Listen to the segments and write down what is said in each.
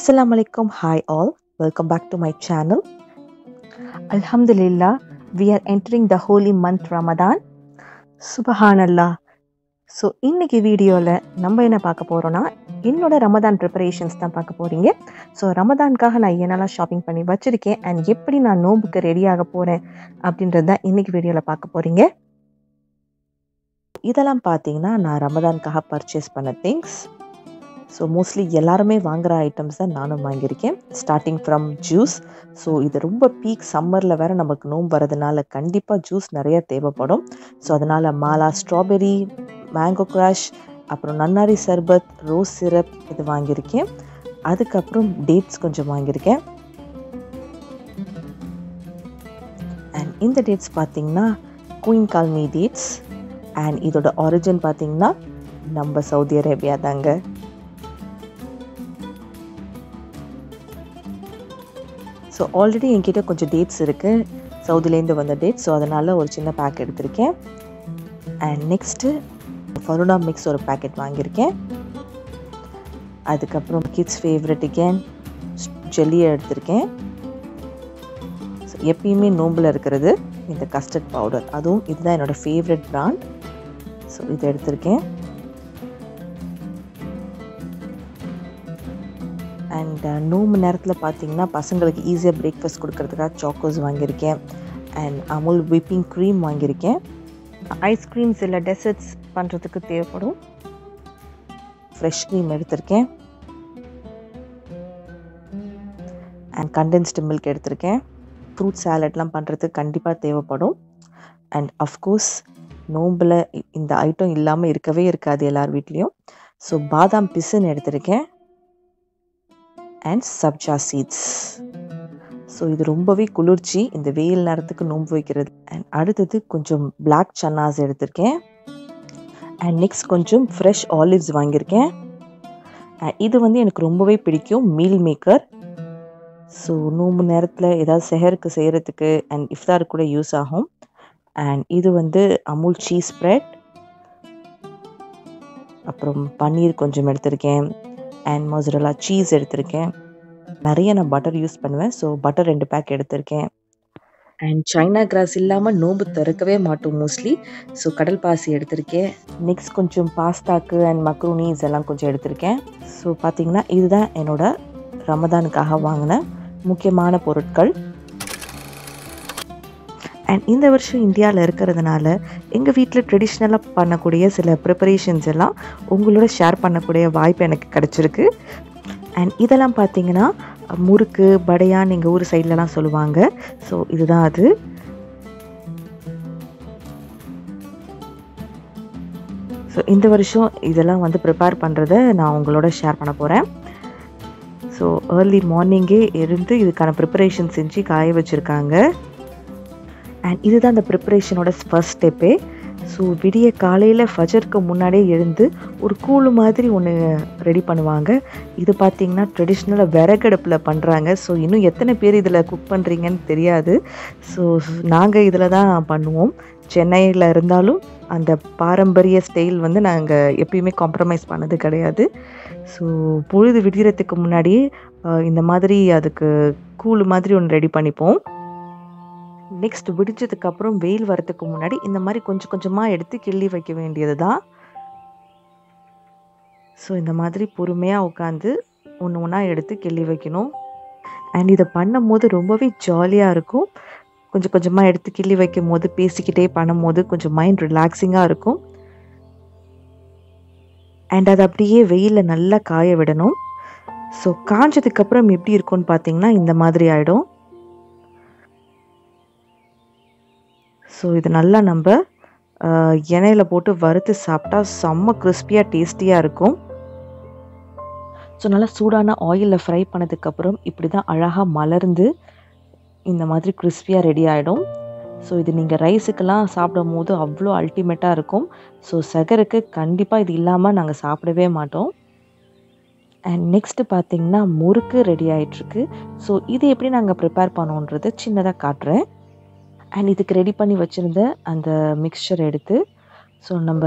Assalamu alaikum. Hi all. Welcome back to my channel. Alhamdulillah, we are entering the holy month Ramadan. Subhanallah. So இன்னைக்கு வீடியோவில் நம்ம என்ன பார்க்க போகிறோன்னா என்னோட ரமதான் ப்ரிப்பரேஷன்ஸ் தான் பார்க்க போகிறீங்க ஸோ ரமதானுக்காக நான் என்னெல்லாம் ஷாப்பிங் பண்ணி வச்சுருக்கேன் அண்ட் எப்படி நான் நோம்புக்கு ரெடி ஆக போகிறேன் அப்படின்றது தான் இன்னைக்கு வீடியோவில் பார்க்க போகிறீங்க இதெல்லாம் பார்த்தீங்கன்னா நான் ரமதானுக்காக பர்ச்சேஸ் பண்ண திங்ஸ் ஸோ மோஸ்ட்லி எல்லாருமே வாங்குகிற ஐட்டம்ஸ் தான் நானும் வாங்கியிருக்கேன் ஸ்டார்டிங் ஃப்ரம் ஜூஸ் ஸோ இது ரொம்ப பீக் சம்மரில் வேறு நமக்கு நோம்பு வரதுனால கண்டிப்பாக ஜூஸ் நிறைய தேவைப்படும் ஸோ அதனால் மாலா ஸ்ட்ராபெரி மேங்கோ க்ராஷ் அப்புறம் நன்னாரி சர்பத் ரோஸ் சிரப் இது வாங்கியிருக்கேன் அதுக்கப்புறம் டேட்ஸ் கொஞ்சம் வாங்கியிருக்கேன் அண்ட் இந்த டேட்ஸ் பார்த்தீங்கன்னா குயின் கால்மி டேட்ஸ் அண்ட் இதோட ஆரிஜின் பார்த்தீங்கன்னா நம்ம சவுதி அரேபியா தாங்க ஸோ ஆல்ரெடி என்கிட்ட கொஞ்சம் டேட்ஸ் இருக்குது சவுதிலேருந்து வந்த டேட்ஸ் ஸோ அதனால் ஒரு சின்ன பேக் எடுத்திருக்கேன் அண்ட் நெக்ஸ்ட்டு ஃபருடா மிக்ஸ் ஒரு பேக்கெட் வாங்கியிருக்கேன் அதுக்கப்புறம் கிட்ஸ் ஃபேவரட் again ஜெல்லியை எடுத்திருக்கேன் ஸோ எப்பயுமே நோம்பில் இருக்கிறது இந்த கஸ்டர்ட் பவுடர் அதுவும் இதுதான் என்னோடய ஃபேவரட் பிராண்ட் ஸோ இதை எடுத்திருக்கேன் அண்ட் நோம்பு நேரத்தில் பார்த்தீங்கன்னா பசங்களுக்கு ஈஸியாக பிரேக்ஃபாஸ்ட் கொடுக்கறதுக்காக சாக்கோஸ் வாங்கியிருக்கேன் அண்ட் அமுல் விப்பிங் க்ரீம் வாங்கியிருக்கேன் ஐஸ்கிரீம்ஸ் இல்லை டெசர்ட்ஸ் பண்ணுறதுக்கு தேவைப்படும் ஃப்ரெஷ் க்ரீம் எடுத்திருக்கேன் அண்ட் கண்டென்ஸ்டு மில்க் எடுத்திருக்கேன் ஃப்ரூட் சாலட்லாம் பண்ணுறதுக்கு கண்டிப்பாக தேவைப்படும் அண்ட் அஃப்கோர்ஸ் நோம்பில் இந்த ஐட்டம் இல்லாமல் இருக்கவே இருக்காது எல்லார் வீட்லேயும் ஸோ பாதாம் பிசுன்னு எடுத்திருக்கேன் அண்ட் சப்ஜா சீட்ஸ் ஸோ இது ரொம்பவே குளிர்ச்சி இந்த வெயில் நேரத்துக்கு நோன்பு வைக்கிறது அண்ட் அடுத்தது கொஞ்சம் பிளாக் சன்னாஸ் எடுத்திருக்கேன் அண்ட் நெக்ஸ்ட் கொஞ்சம் ஃப்ரெஷ் ஆலிவ்ஸ் வாங்கியிருக்கேன் அண்ட் இது வந்து எனக்கு ரொம்பவே பிடிக்கும் மீல் மேக்கர் ஸோ நோம்பு நேரத்தில் ஏதாவது செஹருக்கு செய்கிறதுக்கு அண்ட் இஃப்தாருக்கு கூட யூஸ் ஆகும் அண்ட் இது வந்து அமுல் சீஸ் ஸ்ப்ரெட் அப்புறம் பன்னீர் கொஞ்சம் எடுத்திருக்கேன் அண்ட் மொசரலா சீஸ் எடுத்திருக்கேன் நிறைய நான் பட்டர் யூஸ் பண்ணுவேன் ஸோ பட்டர் ரெண்டு பேக் எடுத்திருக்கேன் அண்ட் சைனா கிராஸ் இல்லாமல் நோம்பு திறக்கவே மாட்டோம் மோஸ்ட்லி ஸோ கடல் பாசி எடுத்திருக்கேன் நெக்ஸ்ட் கொஞ்சம் பாஸ்தாக்கு அண்ட் மக்ரூனிஸ் எல்லாம் கொஞ்சம் எடுத்திருக்கேன் ஸோ பார்த்தீங்கன்னா இதுதான் என்னோட ரமதானுக்காக வாங்கின முக்கியமான பொருட்கள் அண்ட் இந்த வருஷம் இந்தியாவில் இருக்கிறதுனால எங்கள் வீட்டில் ட்ரெடிஷ்னலாக பண்ணக்கூடிய சில ப்ரிப்பரேஷன்ஸ் எல்லாம் உங்களோட ஷேர் பண்ணக்கூடிய வாய்ப்பு எனக்கு கிடச்சிருக்கு அண்ட் இதெல்லாம் பார்த்தீங்கன்னா முறுக்கு படையான்னு எங்கள் ஊர் சைட்லலாம் சொல்லுவாங்க ஸோ இதுதான் அது ஸோ இந்த வருஷம் இதெல்லாம் வந்து ப்ரிப்பேர் பண்ணுறத நான் உங்களோட ஷேர் பண்ண போகிறேன் ஸோ ஏர்லி மார்னிங்கே இருந்து இதுக்கான ப்ரிப்பரேஷன் செஞ்சு காய வச்சுருக்காங்க அண்ட் இதுதான் அந்த ப்ரிப்பரேஷனோட ஃபர்ஸ்ட் ஸ்டெப்பே ஸோ விடிய காலையில் ஃபஜருக்கு முன்னாடியே எழுந்து ஒரு கூழு மாதிரி ஒன்று ரெடி பண்ணுவாங்க இது பார்த்திங்கன்னா ட்ரெடிஷ்னலாக விறகடுப்பில் பண்ணுறாங்க ஸோ இன்னும் எத்தனை பேர் இதில் குக் பண்ணுறீங்கன்னு தெரியாது ஸோ நாங்கள் இதில் தான் பண்ணுவோம் சென்னையில் இருந்தாலும் அந்த பாரம்பரிய ஸ்டைல் வந்து நாங்கள் எப்பயுமே காம்ப்ரமைஸ் பண்ணது கிடையாது ஸோ பொழுது விடியறதுக்கு முன்னாடியே இந்த மாதிரி அதுக்கு கூழு மாதிரி ஒன்று ரெடி பண்ணிப்போம் நெக்ஸ்ட் விடிச்சதுக்கு அப்புறம் வெயில் வரதுக்கு முன்னாடி இந்த மாதிரி கொஞ்சம் கொஞ்சமாக எடுத்து கிள்ளி வைக்க வேண்டியது தான் ஸோ இந்த மாதிரி பொறுமையாக உட்காந்து ஒன்று ஒன்றா எடுத்து கிள்ளி வைக்கணும் அண்ட் இதை பண்ணும் போது ரொம்பவே ஜாலியாக இருக்கும் கொஞ்சம் கொஞ்சமாக எடுத்து கிள்ளி வைக்கும் போது பேசிக்கிட்டே பண்ணும் போது கொஞ்சம் மைண்ட் ரிலாக்ஸிங்காக இருக்கும் அண்ட் அதை அப்படியே வெயிலில் நல்லா காய விடணும் ஸோ காஞ்சதுக்கப்புறம் எப்படி இருக்கும்னு பார்த்தீங்கன்னா இந்த மாதிரி ஆகிடும் ஸோ இது நல்லா நம்ம எண்ணெயில் போட்டு வறுத்து சாப்பிட்டா செம்ம கிறிஸ்பியாக டேஸ்டியாக இருக்கும் ஸோ நல்லா சூடான ஆயிலில் ஃப்ரை பண்ணதுக்கப்புறம் இப்படி தான் அழகாக மலர்ந்து இந்த மாதிரி கிறிஸ்பியாக ரெடி ஆகிடும் ஸோ இது நீங்கள் ரைஸுக்கெல்லாம் சாப்பிடும் போது அவ்வளோ அல்டிமேட்டாக இருக்கும் ஸோ சகருக்கு கண்டிப்பாக இது இல்லாமல் நாங்கள் சாப்பிடவே மாட்டோம் அண்ட் நெக்ஸ்ட்டு பார்த்தீங்கன்னா முறுக்கு ரெடி ஆகிட்டுருக்கு ஸோ இது எப்படி நாங்கள் ப்ரிப்பேர் பண்ணோன்றது சின்னதாக காட்டுறேன் அண்ட் இதுக்கு ரெடி பண்ணி வச்சுருந்த அந்த மிக்சர் எடுத்து ஸோ நம்ம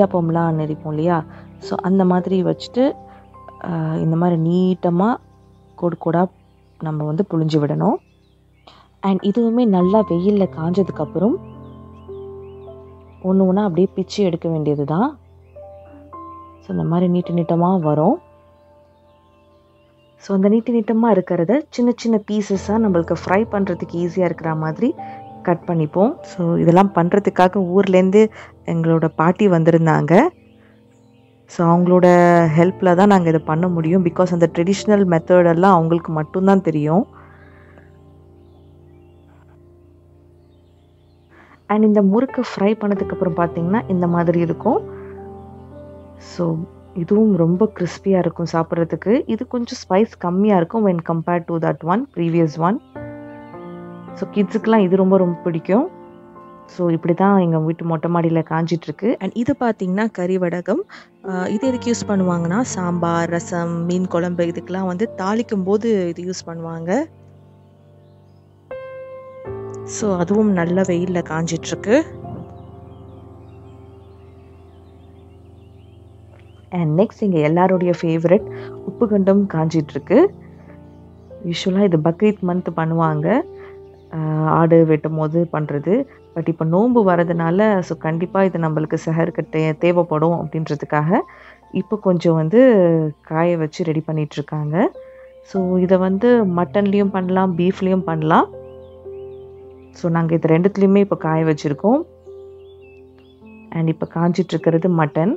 இடியாப்பம்லாம் நெரிப்போம் இல்லையா ஸோ அந்த மாதிரி வச்சுட்டு ஆஹ், இந்த மாதிரி நீட்டமாக கோடு கோடாக நம்ம வந்து புழிஞ்சு விடணும் அண்ட் இதுவுமே நல்லா வெயிலில் காஞ்சதுக்கப்புறம் ஒன்று ஒன்றா அப்படியே பிச்சு எடுக்க வேண்டியது தான் ஸோ இந்த மாதிரி நீட்டு நீட்டமாக வரும் ஸோ அந்த நீட்டு நீட்டமாக இருக்கிறத சின்ன சின்ன பீசஸாக நம்மளுக்கு ஃப்ரை பண்ணுறதுக்கு ஈஸியாக இருக்கிற மாதிரி கட் பண்ணிப்போம் ஸோ இதெல்லாம் பண்ணுறதுக்காக ஊர்லேருந்து எங்களோட பாட்டி வந்திருந்தாங்க ஸோ அவங்களோட ஹெல்ப்பில் தான் நாங்கள் இதை பண்ண முடியும் பிகாஸ் அந்த ட்ரெடிஷ்னல் மெத்தடெல்லாம் அவங்களுக்கு மட்டும்தான் தெரியும் அண்ட் இந்த முறுக்கு ஃப்ரை பண்ணதுக்கப்புறம் பார்த்தீங்கன்னா இந்த மாதிரி இருக்கும் ஸோ இதுவும் ரொம்ப கிறிஸ்பியாக இருக்கும் சாப்பிட்றதுக்கு இது கொஞ்சம் ஸ்பைஸ் கம்மியாக இருக்கும் when compared to that one previous one so கிட்ஸுக்கெலாம் இது ரொம்ப ரொம்ப பிடிக்கும் ஸோ இப்படி தான் எங்கள் வீட்டு மொட்டை மாடியில் காஞ்சிட்ருக்கு அண்ட் இது பார்த்தீங்கன்னா கறி வடகம் இது எதுக்கு யூஸ் பண்ணுவாங்கன்னா சாம்பார் ரசம் மீன் குழம்பு இதுக்கெலாம் வந்து தாளிக்கும் போது இது யூஸ் பண்ணுவாங்க ஸோ அதுவும் நல்ல வெயிலில் காஞ்சிட்ருக்கு அண்ட் நெக்ஸ்ட் இங்கே எல்லாருடைய ஃபேவரட் உப்பு கண்டம் காஞ்சிட்ருக்கு யூஸ்வலாக இது பக்ரீத் மந்த் பண்ணுவாங்க ஆடு வெட்டும் போது பண்ணுறது பட் இப்போ நோன்பு வரதுனால ஸோ கண்டிப்பாக இது நம்மளுக்கு சஹருக்கு தே தேவைப்படும் அப்படின்றதுக்காக இப்போ கொஞ்சம் வந்து காய வச்சு ரெடி பண்ணிகிட்ருக்காங்க ஸோ இதை வந்து மட்டன்லேயும் பண்ணலாம் பீஃப்லேயும் பண்ணலாம் ஸோ நாங்கள் இது ரெண்டுத்துலேயுமே இப்போ காய வச்சுருக்கோம் அண்ட் இப்போ காஞ்சிட்ருக்கிறது மட்டன்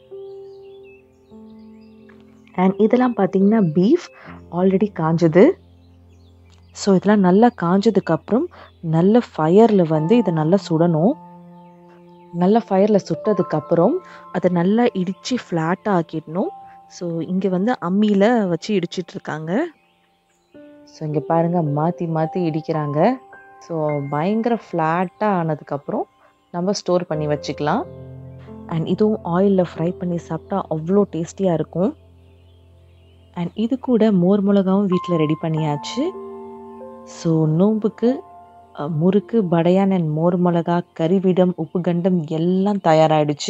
அண்ட் இதெல்லாம் பார்த்தீங்கன்னா பீஃப் ஆல்ரெடி காஞ்சது ஸோ இதெல்லாம் நல்லா காஞ்சதுக்கப்புறம் நல்ல ஃபயரில் வந்து இதை நல்லா சுடணும் நல்ல ஃபயரில் சுட்டதுக்கப்புறம் அதை நல்லா இடித்து ஃப்ளாட்டாக ஆக்கிடணும் ஸோ இங்கே வந்து அம்மியில் வச்சு இடிச்சிட்ருக்காங்க ஸோ இங்கே பாருங்கள் மாற்றி மாற்றி இடிக்கிறாங்க ஸோ பயங்கர ஃப்ளாட்டாக ஆனதுக்கப்புறம் நம்ம ஸ்டோர் பண்ணி வச்சுக்கலாம் அண்ட் இதுவும் ஆயிலில் ஃப்ரை பண்ணி சாப்பிட்டா அவ்வளோ டேஸ்டியாக இருக்கும் அண்ட் இது கூட மோர் மிளகாவும் வீட்டில் ரெடி பண்ணியாச்சு ஸோ நோம்புக்கு முறுக்கு படையான் அண்ட் மோர் மிளகா கறிவிடம் உப்பு கண்டம் எல்லாம் தயாராகிடுச்சு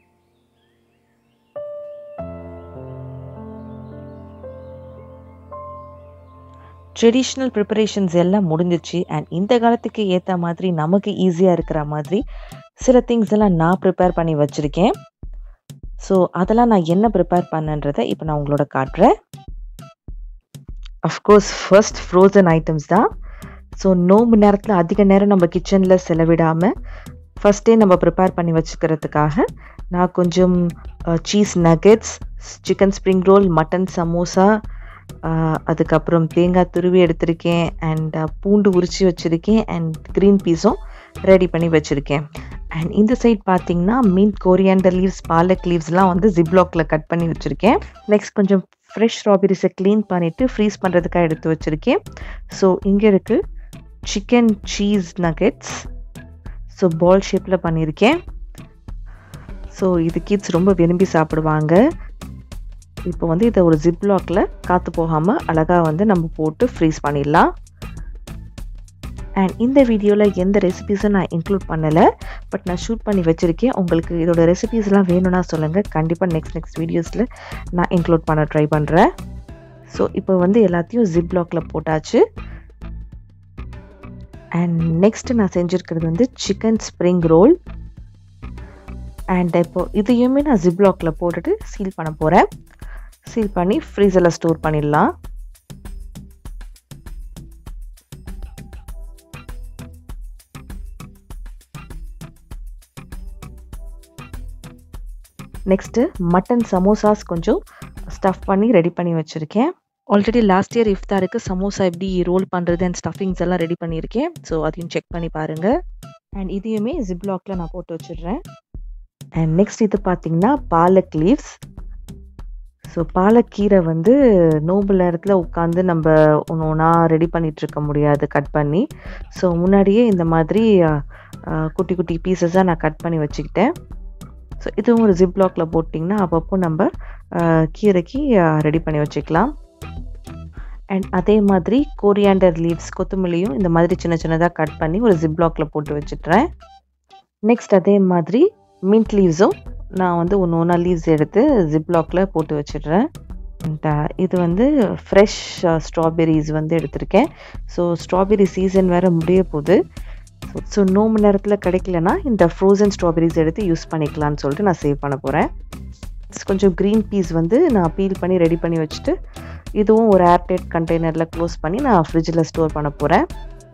ட்ரெடிஷ்னல் ப்ரிப்பரேஷன்ஸ் எல்லாம் முடிஞ்சிச்சு அண்ட் இந்த காலத்துக்கு ஏற்ற மாதிரி நமக்கு ஈஸியாக இருக்கிற மாதிரி சில திங்ஸ் எல்லாம் நான் ப்ரிப்பேர் பண்ணி வச்சுருக்கேன் ஸோ அதெல்லாம் நான் என்ன ப்ரிப்பேர் பண்ணன்றதை இப்போ நான் உங்களோட காட்டுறேன் அஃப்கோர்ஸ் ஃபர்ஸ்ட் ஃப்ரோசன் ஐட்டம்ஸ் தான் ஸோ நோம்பு நேரத்தில் அதிக நேரம் நம்ம கிச்சனில் செலவிடாமல் ஃபஸ்ட்டே நம்ம ப்ரிப்பேர் பண்ணி வச்சுக்கிறதுக்காக நான் கொஞ்சம் cheese nuggets chicken spring roll mutton samosa அதுக்கப்புறம் தேங்காய் துருவி எடுத்திருக்கேன் அண்ட் பூண்டு உரித்து வச்சுருக்கேன் அண்ட் க்ரீன் பீஸும் ரெடி பண்ணி வச்சுருக்கேன் அண்ட் இந்த சைட் பார்த்தீங்கன்னா மீன் கோரியாண்டர் லீவ்ஸ் பாலக் லீவ்ஸ்லாம் வந்து ஜிப்லாக்ல கட் பண்ணி வச்சுருக்கேன் நெக்ஸ்ட் கொஞ்சம் ஃப்ரெஷ் ஸ்ட்ராபெரிஸை க்ளீன் பண்ணிவிட்டு ஃப்ரீஸ் பண்ணுறதுக்காக எடுத்து வச்சுருக்கேன் ஸோ இங்கே இருக்குது chicken cheese nuggets so ball ஷேப்பில் பண்ணியிருக்கேன் ஸோ இது கிட்ஸ் ரொம்ப விரும்பி சாப்பிடுவாங்க இப்போ வந்து இதை ஒரு ஜிப்லாக்கில் காற்று போகாமல் அழகாக வந்து நம்ம போட்டு ஃப்ரீஸ் பண்ணிடலாம் அண்ட் இந்த வீடியோவில் எந்த ரெசிபீஸும் நான் இன்க்ளூட் பண்ணலை பட் நான் ஷூட் பண்ணி வச்சுருக்கேன் உங்களுக்கு இதோட ரெசிபீஸ்லாம் வேணும்னா சொல்லுங்கள் கண்டிப்பாக நெக்ஸ்ட் நெக்ஸ்ட் வீடியோஸில் நான் இன்க்ளூட் பண்ண ட்ரை பண்ணுறேன் ஸோ இப்போ வந்து எல்லாத்தையும் ஜிப் லாக்கில் போட்டாச்சு அண்ட் நெக்ஸ்ட்டு நான் செஞ்சுருக்கிறது வந்து சிக்கன் ஸ்ப்ரிங் ரோல் அண்ட் இப்போ இதையுமே நான் ஜிப் லாக்கில் போட்டுட்டு சீல் பண்ண போகிறேன் சீல் பண்ணி ஃப்ரீசரில் ஸ்டோர் பண்ணிடலாம் நெக்ஸ்ட்டு மட்டன் சமோசாஸ் கொஞ்சம் ஸ்டஃப் பண்ணி ரெடி பண்ணி வச்சுருக்கேன் ஆல்ரெடி லாஸ்ட் இயர் இஃப்தாருக்கு சமோசா எப்படி ரோல் பண்ணுறது அண்ட் ஸ்டஃபிங்ஸ் எல்லாம் ரெடி பண்ணியிருக்கேன் ஸோ அதையும் செக் பண்ணி பாருங்கள் அண்ட் இதையுமே ஜிப்லாக்ல நான் போட்டு வச்சிடுறேன் அண்ட் நெக்ஸ்ட் இது பார்த்தீங்கன்னா பாலக் லீவ்ஸ் ஸோ பாலக்கீரை வந்து நோம்பு நேரத்தில் உட்காந்து நம்ம ஒன்று ஒன்றா ரெடி பண்ணிகிட்டு இருக்க முடியாது கட் பண்ணி ஸோ முன்னாடியே இந்த மாதிரி குட்டி குட்டி பீசஸாக நான் கட் பண்ணி வச்சுக்கிட்டேன் ஸோ இதுவும் ஒரு ஜிப் லாக்கில் போட்டிங்கன்னா அப்பப்போ நம்ம கீரைக்கு ரெடி பண்ணி வச்சுக்கலாம் அண்ட் அதே மாதிரி கோரியாண்டர் லீவ்ஸ் கொத்தமல்லியும் இந்த மாதிரி சின்ன சின்னதாக கட் பண்ணி ஒரு ஜிப் லாக்கில் போட்டு வச்சுட்றேன் நெக்ஸ்ட் அதே மாதிரி மின்ட் லீவ்ஸும் நான் வந்து ஒன்று ஒன்றா லீவ்ஸ் எடுத்து ஜிப் லாக்கில் போட்டு வச்சிடுறேன் And, uh, இது வந்து ஃப்ரெஷ் ஸ்ட்ராபெரிஸ் வந்து எடுத்திருக்கேன் ஸோ ஸ்ட்ராபெரி சீசன் வேறு முடிய போகுது ஸோ நோம்பு நேரத்தில் கிடைக்கலனா இந்த ஃப்ரோசன் ஸ்ட்ராபெரிஸ் எடுத்து யூஸ் பண்ணிக்கலாம்னு சொல்லிட்டு நான் சேவ் பண்ண போகிறேன் கொஞ்சம் க்ரீன் பீஸ் வந்து நான் பீல் பண்ணி ரெடி பண்ணி வச்சுட்டு இதுவும் ஒரு ஏர்டைட் கண்டெய்னரில் க்ளோஸ் பண்ணி நான் ஃப்ரிட்ஜில் ஸ்டோர் பண்ண போகிறேன்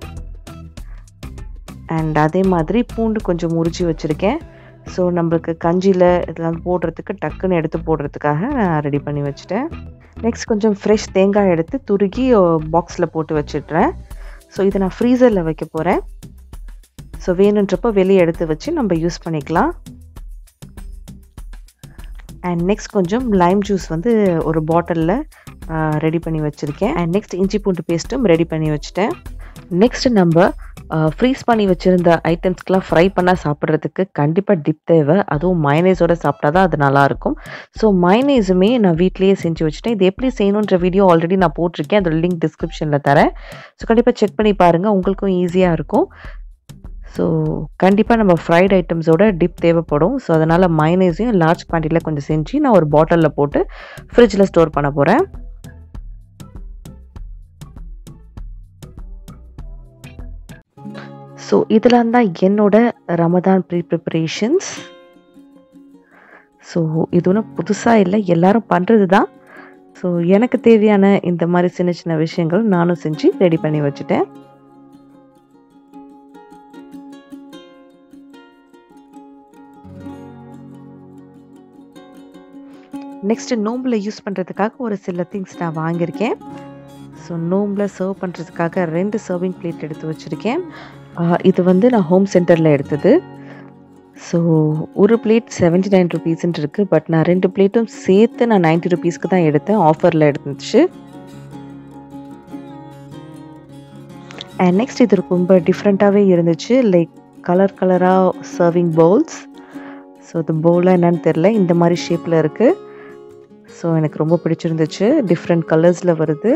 அண்ட் அதே மாதிரி பூண்டு கொஞ்சம் முறிச்சு வச்சுருக்கேன் ஸோ நம்மளுக்கு கஞ்சியில் இதெல்லாம் போடுறதுக்கு டக்குன்னு எடுத்து போடுறதுக்காக நான் ரெடி பண்ணி வச்சுட்டேன் நெக்ஸ்ட் கொஞ்சம் ஃப்ரெஷ் தேங்காய் எடுத்து துருகி பாக்ஸில் போட்டு வச்சிடுறேன் ஸோ இதை நான் ஃப்ரீசரில் வைக்க போகிறேன் ஸோ வேணுன்றப்போ வெளியே எடுத்து வச்சு நம்ம யூஸ் பண்ணிக்கலாம் அண்ட் நெக்ஸ்ட் கொஞ்சம் லைம் ஜூஸ் வந்து ஒரு பாட்டிலில் ரெடி பண்ணி வச்சுருக்கேன் அண்ட் நெக்ஸ்ட் இஞ்சி பூண்டு பேஸ்ட்டும் ரெடி பண்ணி வச்சுட்டேன் நெக்ஸ்ட் நம்ம ஃப்ரீஸ் பண்ணி வச்சுருந்த ஐட்டம்ஸ்க்கெலாம் ஃப்ரை பண்ணால் சாப்பிட்றதுக்கு கண்டிப்பாக டிப் தேவை அதுவும் மைனேஸோடு சாப்பிட்டா தான் அது நல்லாயிருக்கும் ஸோ மைனேஸுமே நான் வீட்லேயே செஞ்சு வச்சுட்டேன் இது எப்படி செய்யணுன்ற வீடியோ ஆல்ரெடி நான் போட்டிருக்கேன் அதோட லிங்க் டிஸ்கிரிப்ஷனில் தரேன் ஸோ கண்டிப்பாக செக் பண்ணி பாருங்கள் உங்களுக்கும் ஈஸியாக இருக்கும் ஸோ கண்டிப்பாக நம்ம ஃப்ரைட் ஐட்டம்ஸோட டிப் தேவைப்படும் ஸோ அதனால் மைனேஸையும் லார்ஜ் குவான்டிட்டியில் கொஞ்சம் செஞ்சு நான் ஒரு பாட்டிலில் போட்டு ஃப்ரிட்ஜில் ஸ்டோர் பண்ண போகிறேன் ஸோ இதெல்லாம் தான் என்னோட ரமதான் ப்ரீ ப்ரிப்பரேஷன்ஸ் ஸோ இது ஒன்றும் புதுசாக இல்லை எல்லாரும் பண்ணுறது தான் ஸோ எனக்கு தேவையான இந்த மாதிரி சின்ன சின்ன விஷயங்கள் நானும் செஞ்சு ரெடி பண்ணி வச்சுட்டேன் நெக்ஸ்ட்டு நோம்பில் யூஸ் பண்ணுறதுக்காக ஒரு சில திங்ஸ் நான் வாங்கியிருக்கேன் ஸோ நோம்பில் சர்வ் பண்ணுறதுக்காக ரெண்டு சர்விங் பிளேட் எடுத்து வச்சுருக்கேன் இது வந்து நான் ஹோம் சென்டரில் எடுத்தது ஸோ ஒரு பிளேட் செவன்ட்டி நைன் ருபீஸ்ன்ட்டு இருக்குது பட் நான் ரெண்டு பிளேட்டும் சேர்த்து நான் நைன்ட்டி ருபீஸ்க்கு தான் எடுத்தேன் ஆஃபரில் எடுத்துச்சு அண்ட் நெக்ஸ்ட் இது ரொம்ப டிஃப்ரெண்ட்டாகவே இருந்துச்சு லைக் கலர் கலராக சர்விங் பவுல்ஸ் ஸோ இந்த பவுலாக என்னன்னு தெரில இந்த மாதிரி ஷேப்பில் இருக்குது ஸோ எனக்கு ரொம்ப பிடிச்சிருந்துச்சு டிஃப்ரெண்ட் கலர்ஸில் வருது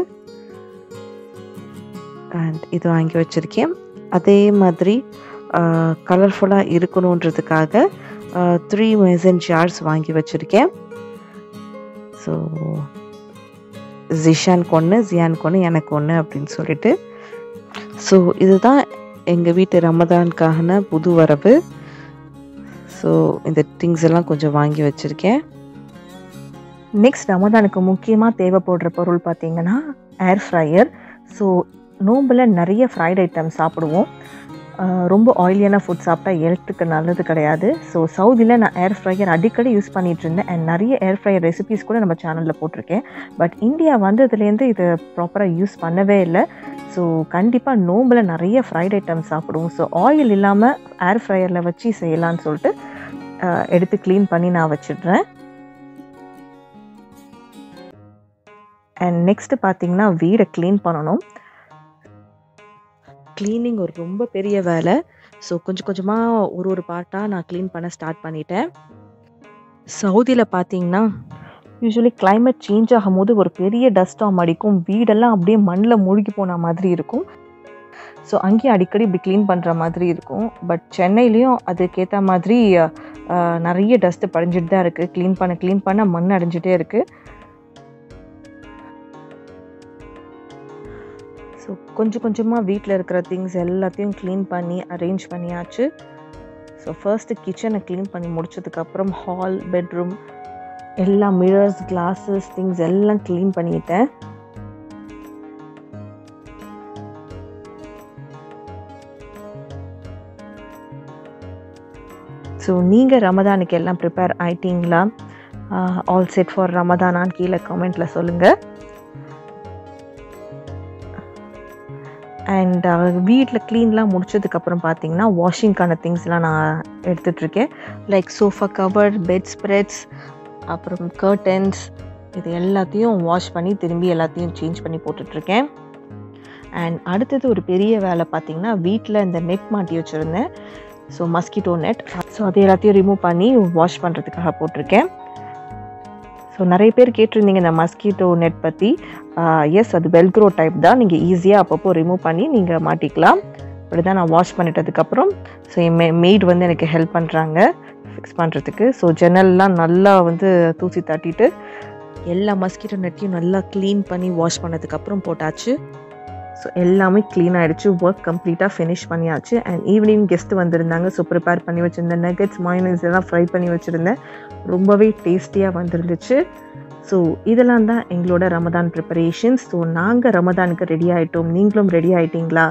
அண்ட் இது வாங்கி வச்சுருக்கேன் அதே மாதிரி கலர்ஃபுல்லாக இருக்கணுன்றதுக்காக த்ரீ மெசன் ஜார்ஸ் வாங்கி வச்சுருக்கேன் ஸோ ஜிஷானுக்கு ஒன்று ஜியானுக்கு ஒன்று எனக்கு ஒன்று அப்படின்னு சொல்லிட்டு ஸோ இதுதான் எங்கள் வீட்டு ரமதானுக்கான புது வரவு ஸோ இந்த திங்ஸ் எல்லாம் கொஞ்சம் வாங்கி வச்சுருக்கேன் நெக்ஸ்ட் ரமதானுக்கு முக்கியமாக தேவைப்படுற பொருள் பார்த்தீங்கன்னா ஏர் ஃப்ரையர் ஸோ நோம்பில் நிறைய ஃப்ரைட் ஐட்டம் சாப்பிடுவோம் ரொம்ப ஆயிலியான ஃபுட் சாப்பிட்டா ஹெல்த்துக்கு நல்லது கிடையாது ஸோ சவுதியில் நான் ஏர் ஃப்ரையர் அடிக்கடி யூஸ் பண்ணிகிட்டு இருந்தேன் அண்ட் நிறைய ஏர் ஃப்ரையர் ரெசிபிஸ் கூட நம்ம சேனலில் போட்டிருக்கேன் பட் இந்தியா வந்ததுலேருந்து இதை ப்ராப்பராக யூஸ் பண்ணவே இல்லை ஸோ கண்டிப்பாக நோம்பில் நிறைய ஃப்ரைட் ஐட்டம் சாப்பிடுவோம் ஸோ ஆயில் இல்லாமல் ஏர் ஃப்ரையரில் வச்சு செய்யலான்னு சொல்லிட்டு எடுத்து க்ளீன் பண்ணி நான் வச்சிடுறேன் அண்ட் நெக்ஸ்ட்டு பார்த்தீங்கன்னா வீடை க்ளீன் பண்ணணும் க்ளீனிங் ஒரு ரொம்ப பெரிய வேலை ஸோ கொஞ்சம் கொஞ்சமாக ஒரு ஒரு பார்ட்டாக நான் க்ளீன் பண்ண ஸ்டார்ட் பண்ணிட்டேன் சவுதியில் பார்த்தீங்கன்னா யூஸ்வலி கிளைமேட் சேஞ்ச் ஆகும்போது ஒரு பெரிய டஸ்ட்டாக அடிக்கும் வீடெல்லாம் அப்படியே மண்ணில் மூழ்கி போன மாதிரி இருக்கும் ஸோ அங்கேயும் அடிக்கடி இப்படி க்ளீன் பண்ணுற மாதிரி இருக்கும் பட் சென்னையிலையும் அதுக்கேற்ற மாதிரி நிறைய டஸ்ட்டு படிஞ்சிட்டு தான் இருக்குது க்ளீன் பண்ண க்ளீன் பண்ண மண் அடைஞ்சிட்டே இருக்குது ஸோ கொஞ்சம் கொஞ்சமாக வீட்டில் இருக்கிற திங்ஸ் எல்லாத்தையும் க்ளீன் பண்ணி அரேஞ்ச் பண்ணியாச்சு ஸோ ஃபர்ஸ்ட்டு கிச்சனை க்ளீன் பண்ணி முடிச்சதுக்கப்புறம் ஹால் பெட்ரூம் எல்லா மிரர்ஸ் கிளாஸஸ் திங்ஸ் எல்லாம் க்ளீன் பண்ணிட்டேன் ஸோ நீங்கள் ரமதானுக்கு எல்லாம் ப்ரிப்பேர் ஆயிட்டீங்களா ஆல் செட் ஃபார் ரமதானான்னு கீழே கமெண்ட்டில் சொல்லுங்கள் அண்ட் வீட்டில் க்ளீன்லாம் முடிச்சதுக்கப்புறம் பார்த்தீங்கன்னா வாஷிங்க்கான திங்ஸ்லாம் நான் எடுத்துகிட்ருக்கேன் like sofa cover bedspreads அப்புறம் கர்டன்ஸ் இது எல்லாத்தையும் வாஷ் பண்ணி திரும்பி எல்லாத்தையும் சேஞ்ச் பண்ணி போட்டுட்ருக்கேன் அண்ட் அடுத்தது ஒரு பெரிய வேலை பார்த்தீங்கன்னா வீட்டில் இந்த நெட் மாட்டி வச்சுருந்தேன் ஸோ மஸ்கிட்டோ நெட் ஸோ அது எல்லாத்தையும் ரிமூவ் பண்ணி வாஷ் பண்ணுறதுக்காக போட்டிருக்கேன் ஸோ நிறைய பேர் கேட்டிருந்தீங்க இந்த மஸ்கிட்டோ நெட் பற்றி எஸ் அது வெல்க்ரோ டைப் தான் நீங்கள் ஈஸியாக அப்பப்போ ரிமூவ் பண்ணி நீங்கள் மாட்டிக்கலாம் இப்படி தான் நான் வாஷ் பண்ணிட்டதுக்கப்புறம் ஸோ என் மே மெய்டு வந்து எனக்கு ஹெல்ப் பண்ணுறாங்க ஃபிக்ஸ் பண்ணுறதுக்கு ஸோ ஜன்னல்லாம் நல்லா வந்து தூசி தட்டிட்டு எல்லா மஸ்கிட்டோ நெட்டையும் நல்லா க்ளீன் பண்ணி வாஷ் பண்ணதுக்கப்புறம் போட்டாச்சு ஸோ எல்லாமே க்ளீன் ஆகிடுச்சு ஒர்க் கம்ப்ளீட்டாக ஃபினிஷ் பண்ணியாச்சு அண்ட் ஈவினிங் கெஸ்ட் வந்திருந்தாங்க ஸோ ப்ரிப்பேர் பண்ணி வச்சுருந்தேன் நெகட்ஸ் மைனஸ் எல்லாம் ஃப்ரை பண்ணி வச்சுருந்தேன் ரொம்பவே டேஸ்டியாக வந்துருந்துச்சு ஸோ இதெல்லாம் தான் எங்களோட ரமதான் ப்ரிப்பரேஷன்ஸ் ஸோ நாங்கள் ரமதானுக்கு ரெடி ஆகிட்டோம் நீங்களும் ரெடி ஆகிட்டீங்களா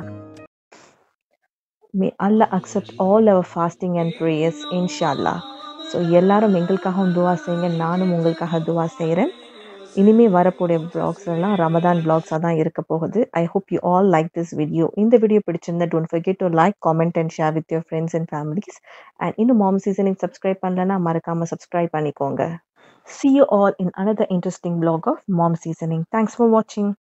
may Allah accept all our fasting and prayers இன்ஷால்லா ஸோ எல்லாரும் எங்களுக்காகவும் துவா செய்யுங்க நானும் உங்களுக்காக துவா செய்கிறேன் இனிமே வரக்கூடிய vlogs எல்லாம் ரமதான் vlogs-ஆ தான் இருக்க போகுது I hope you all like this video இந்த வீடியோ பிடிச்சிருந்தா don't forget to like comment and share with your friends and families and இன்னும் மாம் சீசனிங் சப்ஸ்கிரைப் பண்ணலன்னா மறக்காமல் சப்ஸ்கிரைப் பண்ணிக்கோங்க see you all in another interesting vlog of mom seasoning thanks for watching